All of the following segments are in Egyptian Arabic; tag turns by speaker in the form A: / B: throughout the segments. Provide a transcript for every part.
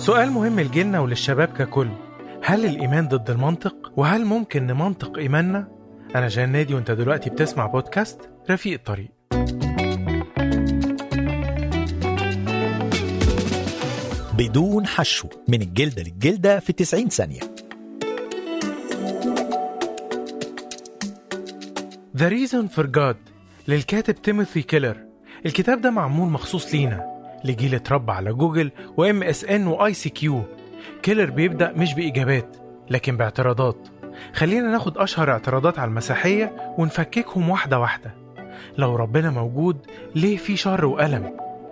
A: سؤال مهم لجيلنا وللشباب ككل هل الإيمان ضد المنطق؟ وهل ممكن نمنطق إيماننا؟ أنا جان نادي وأنت دلوقتي بتسمع بودكاست رفيق الطريق
B: بدون حشو من الجلدة للجلدة في 90 ثانية
A: The Reason for God للكاتب تيموثي كيلر الكتاب ده معمول مخصوص لينا لجيل اتربى على جوجل وام اس ان واي سي كيو كيلر بيبدأ مش بإجابات لكن باعتراضات خلينا ناخد أشهر اعتراضات على المسيحية ونفككهم واحدة واحدة لو ربنا موجود ليه في شر وألم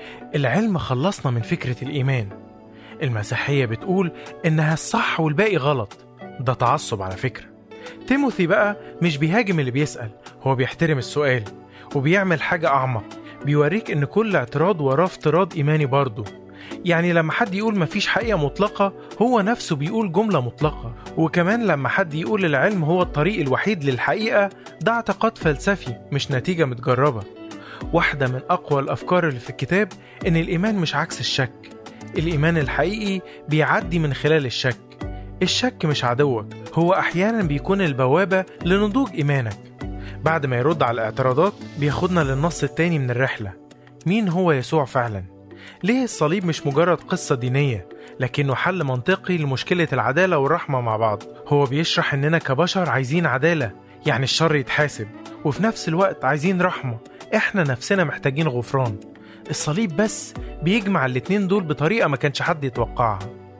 A: العلم خلصنا من فكرة الإيمان المسيحية بتقول إنها الصح والباقي غلط ده تعصب على فكرة تيموثي بقى مش بيهاجم اللي بيسأل هو بيحترم السؤال وبيعمل حاجة أعمق بيوريك إن كل اعتراض وراه افتراض إيماني برضه يعني لما حد يقول مفيش حقيقة مطلقة هو نفسه بيقول جملة مطلقة وكمان لما حد يقول العلم هو الطريق الوحيد للحقيقة ده اعتقاد فلسفي مش نتيجة متجربة واحدة من أقوى الأفكار اللي في الكتاب إن الإيمان مش عكس الشك الإيمان الحقيقي بيعدي من خلال الشك الشك مش عدوك هو أحيانا بيكون البوابة لنضوج إيمانك بعد ما يرد على الاعتراضات بياخدنا للنص التاني من الرحلة مين هو يسوع فعلا؟ ليه الصليب مش مجرد قصة دينية لكنه حل منطقي لمشكلة العدالة والرحمة مع بعض هو بيشرح إننا كبشر عايزين عدالة يعني الشر يتحاسب وفي نفس الوقت عايزين رحمة إحنا نفسنا محتاجين غفران الصليب بس بيجمع الاتنين دول بطريقة ما كانش حد يتوقعها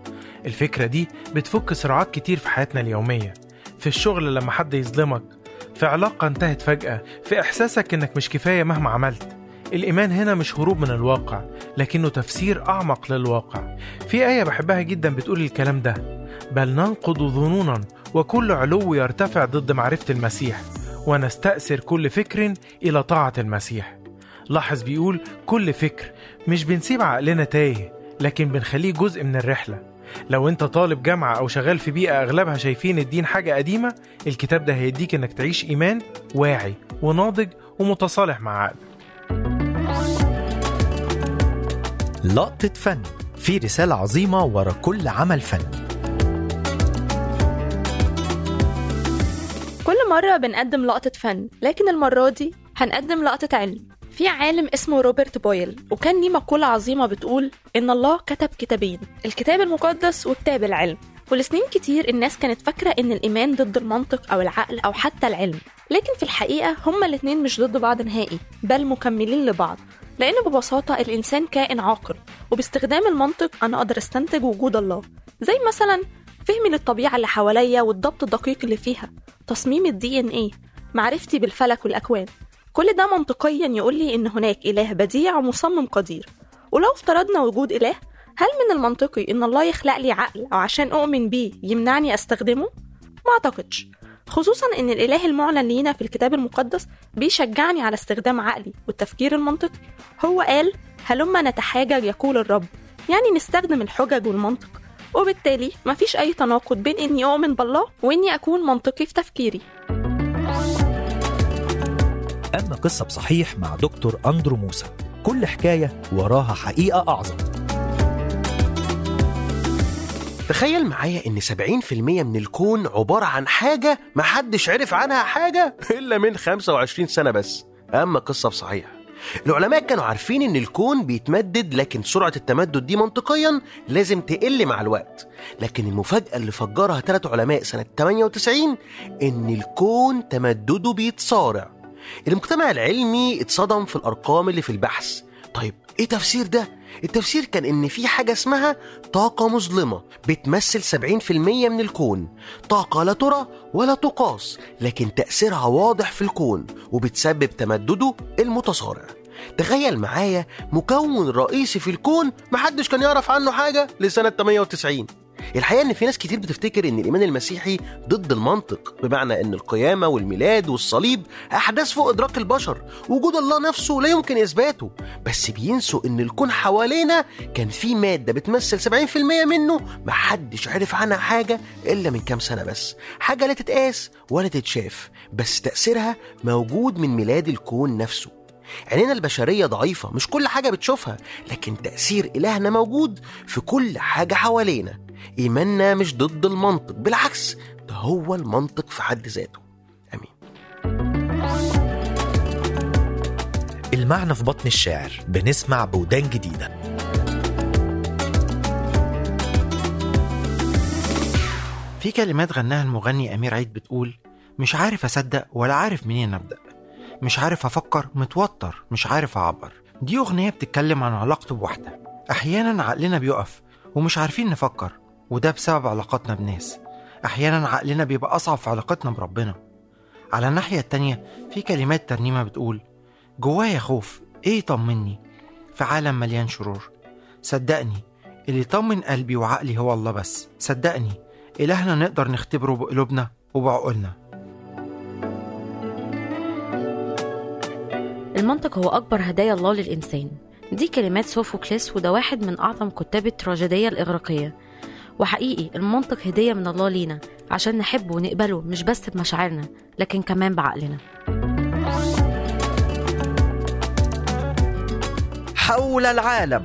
A: الفكرة دي بتفك صراعات كتير في حياتنا اليومية في الشغل لما حد يظلمك في علاقة انتهت فجأة في إحساسك إنك مش كفاية مهما عملت الإيمان هنا مش هروب من الواقع لكنه تفسير أعمق للواقع في آية بحبها جدا بتقول الكلام ده بل ننقض ظنونا وكل علو يرتفع ضد معرفة المسيح ونستأثر كل فكر إلى طاعة المسيح لاحظ بيقول كل فكر مش بنسيب عقلنا تايه لكن بنخليه جزء من الرحلة لو انت طالب جامعة أو شغال في بيئة أغلبها شايفين الدين حاجة قديمة الكتاب ده هيديك إنك تعيش إيمان واعي وناضج ومتصالح مع عقلك
B: لقطة فن في رسالة عظيمة ورا كل عمل فن
C: كل مرة بنقدم لقطة فن لكن المرة دي هنقدم لقطة علم في عالم اسمه روبرت بويل وكان ليه مقولة عظيمة بتقول إن الله كتب كتابين الكتاب المقدس وكتاب العلم ولسنين كتير الناس كانت فاكرة إن الإيمان ضد المنطق أو العقل أو حتى العلم لكن في الحقيقة هما الاتنين مش ضد بعض نهائي بل مكملين لبعض لأن ببساطة الإنسان كائن عاقل وباستخدام المنطق أنا أقدر أستنتج وجود الله زي مثلا فهمي للطبيعة اللي حواليا والضبط الدقيق اللي فيها تصميم الدي ان ايه معرفتي بالفلك والأكوان كل ده منطقيا يقول لي إن هناك إله بديع ومصمم قدير ولو افترضنا وجود إله هل من المنطقي إن الله يخلق لي عقل أو عشان أؤمن بيه يمنعني أستخدمه؟ ما أعتقدش خصوصا إن الإله المعلن لينا في الكتاب المقدس بيشجعني على استخدام عقلي والتفكير المنطقي هو قال هلما نتحاجج يقول الرب يعني نستخدم الحجج والمنطق وبالتالي مفيش أي تناقض بين إني أؤمن بالله وإني أكون منطقي في تفكيري
B: أما قصة بصحيح مع دكتور أندرو موسى كل حكاية وراها حقيقة أعظم
D: تخيل معايا ان 70% من الكون عبارة عن حاجة محدش عرف عنها حاجة إلا من 25 سنة بس أما قصة بصحيح العلماء كانوا عارفين ان الكون بيتمدد لكن سرعة التمدد دي منطقيا لازم تقل مع الوقت لكن المفاجأة اللي فجرها ثلاث علماء سنة 98 ان الكون تمدده بيتصارع المجتمع العلمي اتصدم في الأرقام اللي في البحث طيب ايه تفسير ده؟ التفسير كان ان في حاجة اسمها طاقة مظلمة بتمثل 70% من الكون طاقة لا ترى ولا تقاس لكن تأثيرها واضح في الكون وبتسبب تمدده المتصارع تخيل معايا مكون رئيسي في الكون محدش كان يعرف عنه حاجة لسنة 98 الحقيقة إن في ناس كتير بتفتكر إن الإيمان المسيحي ضد المنطق بمعنى إن القيامة والميلاد والصليب أحداث فوق إدراك البشر وجود الله نفسه لا يمكن إثباته بس بينسوا إن الكون حوالينا كان في مادة بتمثل 70% منه محدش عرف عنها حاجة إلا من كام سنة بس حاجة لا تتقاس ولا تتشاف بس تأثيرها موجود من ميلاد الكون نفسه عينينا البشرية ضعيفة مش كل حاجة بتشوفها لكن تأثير إلهنا موجود في كل حاجة حوالينا إيماننا مش ضد المنطق بالعكس ده هو المنطق في حد ذاته أمين
B: المعنى في بطن الشاعر بنسمع بودان جديدة
E: في كلمات غناها المغني أمير عيد بتقول مش عارف أصدق ولا عارف منين أبدأ مش عارف أفكر متوتر مش عارف أعبر دي أغنية بتتكلم عن علاقته بواحدة أحيانا عقلنا بيقف ومش عارفين نفكر وده بسبب علاقاتنا بناس أحيانا عقلنا بيبقى أصعب في علاقتنا بربنا على الناحية التانية في كلمات ترنيمة بتقول جوايا خوف إيه يطمني في عالم مليان شرور صدقني اللي يطمن قلبي وعقلي هو الله بس صدقني إلهنا نقدر نختبره بقلوبنا وبعقولنا
F: المنطق هو أكبر هدايا الله للإنسان دي كلمات سوفوكليس وده واحد من أعظم كتاب التراجيدية الإغريقية وحقيقي المنطق هدية من الله لينا عشان نحبه ونقبله مش بس بمشاعرنا لكن كمان بعقلنا
B: حول العالم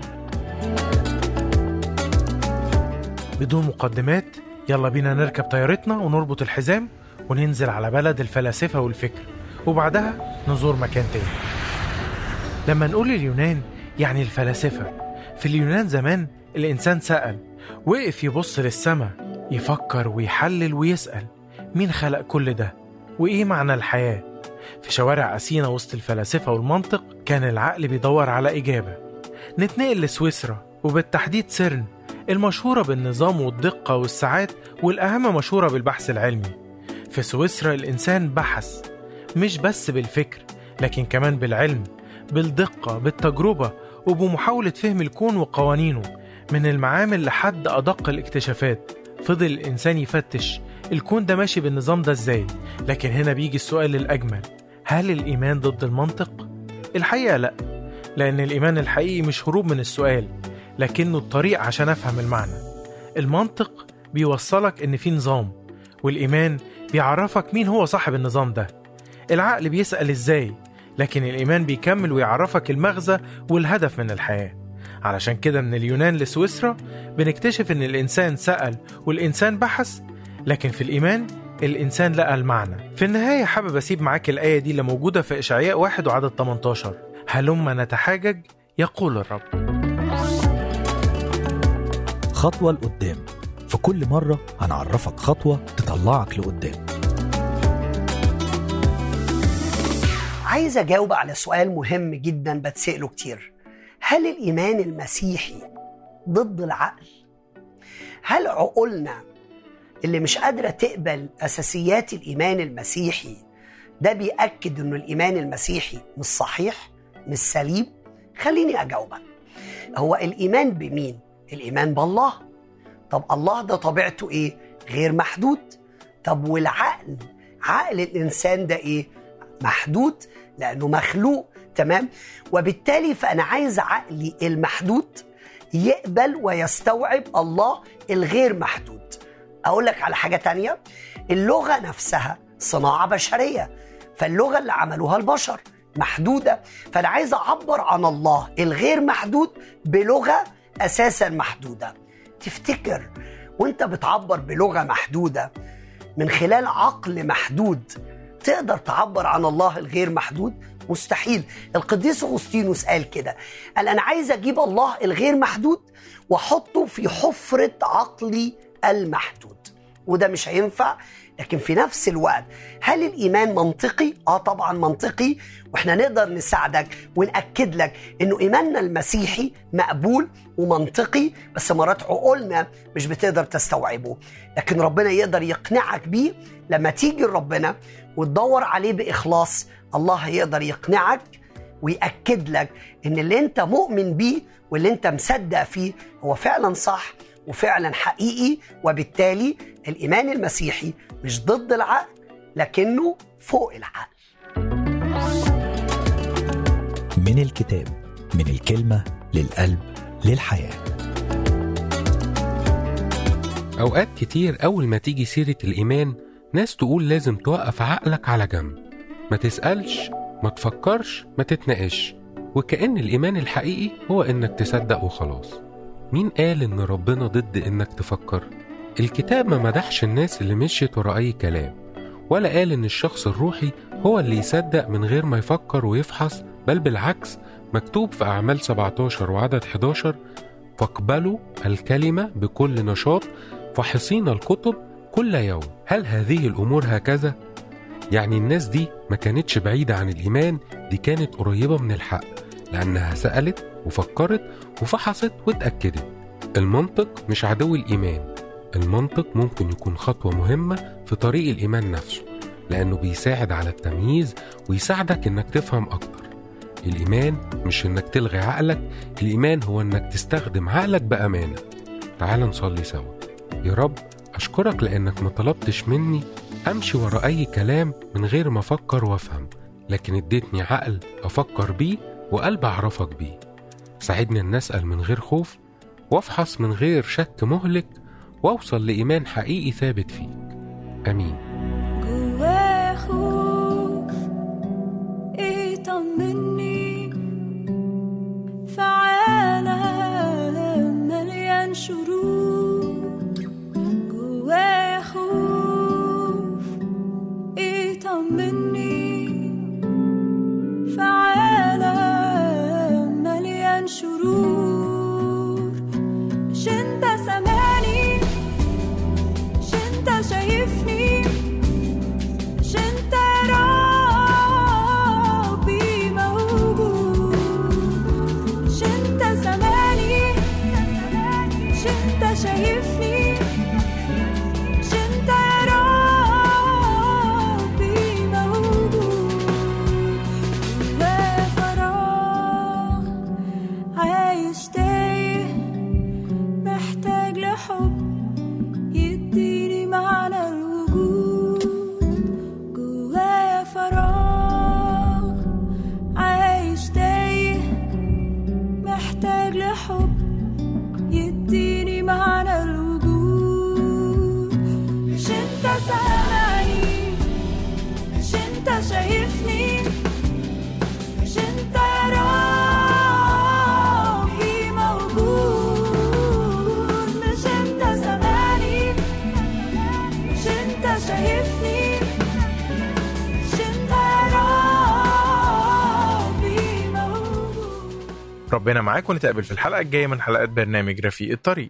A: بدون مقدمات يلا بينا نركب طيارتنا ونربط الحزام وننزل على بلد الفلاسفة والفكر وبعدها نزور مكان تاني لما نقول اليونان يعني الفلاسفة في اليونان زمان الإنسان سأل وقف يبص للسماء يفكر ويحلل ويسأل مين خلق كل ده وإيه معنى الحياة في شوارع أثينا وسط الفلاسفة والمنطق كان العقل بيدور على إجابة نتنقل لسويسرا وبالتحديد سيرن المشهورة بالنظام والدقة والساعات والأهم مشهورة بالبحث العلمي في سويسرا الإنسان بحث مش بس بالفكر لكن كمان بالعلم بالدقة بالتجربة وبمحاولة فهم الكون وقوانينه من المعامل لحد أدق الاكتشافات فضل الإنسان يفتش الكون ده ماشي بالنظام ده إزاي لكن هنا بيجي السؤال الأجمل هل الإيمان ضد المنطق؟ الحقيقة لأ لأن الإيمان الحقيقي مش هروب من السؤال لكنه الطريق عشان أفهم المعنى المنطق بيوصلك إن في نظام والإيمان بيعرفك مين هو صاحب النظام ده العقل بيسأل إزاي لكن الإيمان بيكمل ويعرفك المغزى والهدف من الحياة علشان كده من اليونان لسويسرا بنكتشف إن الإنسان سأل والإنسان بحث لكن في الإيمان الإنسان لقى المعنى في النهاية حابب أسيب معاك الآية دي اللي موجودة في إشعياء واحد وعدد 18 هلما نتحاجج يقول الرب
B: خطوة لقدام في كل مرة هنعرفك خطوة تطلعك لقدام
G: عايز أجاوب على سؤال مهم جدا بتسأله كتير هل الإيمان المسيحي ضد العقل؟ هل عقولنا اللي مش قادرة تقبل أساسيات الإيمان المسيحي ده بيأكد إنه الإيمان المسيحي مش صحيح مش سليم؟ خليني أجاوبك هو الإيمان بمين؟ الإيمان بالله طب الله ده طبيعته إيه؟ غير محدود طب والعقل عقل الإنسان ده إيه؟ محدود لأنه مخلوق تمام وبالتالي فأنا عايز عقلي المحدود يقبل ويستوعب الله الغير محدود أقول لك على حاجة تانية اللغة نفسها صناعة بشرية فاللغة اللي عملوها البشر محدودة فأنا عايز أعبر عن الله الغير محدود بلغة أساسا محدودة تفتكر وانت بتعبر بلغة محدودة من خلال عقل محدود تقدر تعبر عن الله الغير محدود مستحيل القديس اغسطينوس قال كده قال انا عايز اجيب الله الغير محدود واحطه في حفره عقلي المحدود وده مش هينفع لكن في نفس الوقت هل الايمان منطقي اه طبعا منطقي واحنا نقدر نساعدك وناكد لك انه ايماننا المسيحي مقبول ومنطقي بس مرات عقولنا مش بتقدر تستوعبه لكن ربنا يقدر يقنعك بيه لما تيجي لربنا وتدور عليه باخلاص الله هيقدر يقنعك ويأكد لك ان اللي انت مؤمن بيه واللي انت مصدق فيه هو فعلا صح وفعلا حقيقي وبالتالي الايمان المسيحي مش ضد العقل لكنه فوق العقل
B: من الكتاب من الكلمة للقلب للحياة
H: أوقات كتير أول ما تيجي سيرة الإيمان ناس تقول لازم توقف عقلك على جنب ما تسألش ما تفكرش ما تتناقش وكأن الإيمان الحقيقي هو إنك تصدق وخلاص مين قال إن ربنا ضد إنك تفكر؟ الكتاب ما مدحش الناس اللي مشيت ورا أي كلام ولا قال إن الشخص الروحي هو اللي يصدق من غير ما يفكر ويفحص بل بالعكس مكتوب في أعمال 17 وعدد 11 فاقبلوا الكلمة بكل نشاط فحصين الكتب كل يوم هل هذه الأمور هكذا؟ يعني الناس دي ما كانتش بعيدة عن الإيمان دي كانت قريبة من الحق لأنها سألت وفكرت وفحصت واتأكدت المنطق مش عدو الإيمان المنطق ممكن يكون خطوة مهمة في طريق الإيمان نفسه لأنه بيساعد على التمييز ويساعدك إنك تفهم أكتر الإيمان مش إنك تلغي عقلك الإيمان هو إنك تستخدم عقلك بأمانة تعال نصلي سوا يا رب أشكرك لأنك ما طلبتش مني أمشي ورا أي كلام من غير ما أفكر وأفهم لكن اديتني عقل أفكر بيه وقلب أعرفك بيه ساعدني إن أسأل من غير خوف وأفحص من غير شك مهلك وأوصل لإيمان حقيقي ثابت فيك آمين
I: جواه خوف يطمني في عالم مليان شرور جواه خوف يطمني في عالم مليان شرور مش انت سامعني مش انت شايفني مش انت ربي موجود مش انت سامعني مش انت شايفني مش انت ربي موجود لا فراغ عايش تايه محتاج لحب يديني معنى الوجود جوايا فراغ عايش تايه محتاج لحب يديني معنى الوجود مش انت سامعني مش انت شايفني مش انت ربي موجود مش انت سامعني مش انت شايفني مش انت ربي موجود
A: ربنا معاك ونتقابل في الحلقة الجاية من حلقات برنامج رفيق الطريق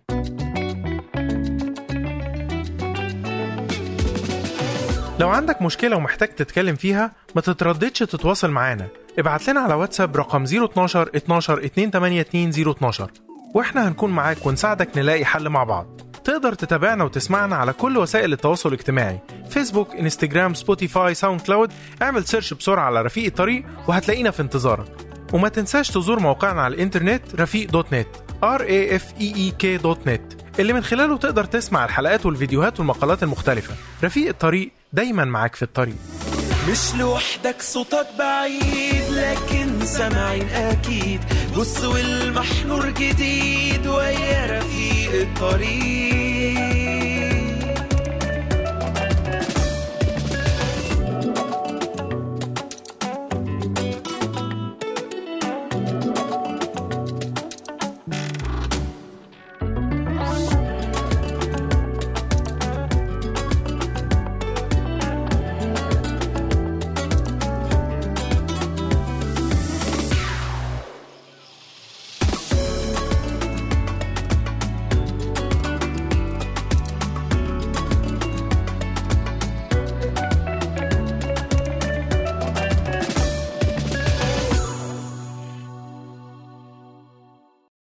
A: لو عندك مشكلة ومحتاج تتكلم فيها ما تترددش تتواصل معانا ابعت لنا على واتساب رقم 012 12 282 012 واحنا هنكون معاك ونساعدك نلاقي حل مع بعض تقدر تتابعنا وتسمعنا على كل وسائل التواصل الاجتماعي فيسبوك انستجرام سبوتيفاي ساوند كلاود اعمل سيرش بسرعة على رفيق الطريق وهتلاقينا في انتظارك وما تنساش تزور موقعنا على الانترنت رفيق دوت نت r a f e e k دوت نت اللي من خلاله تقدر تسمع الحلقات والفيديوهات والمقالات المختلفة رفيق الطريق دايما معاك في الطريق
J: مش لوحدك صوتك بعيد لكن سامعين اكيد بص والمحنور جديد ويا رفيق الطريق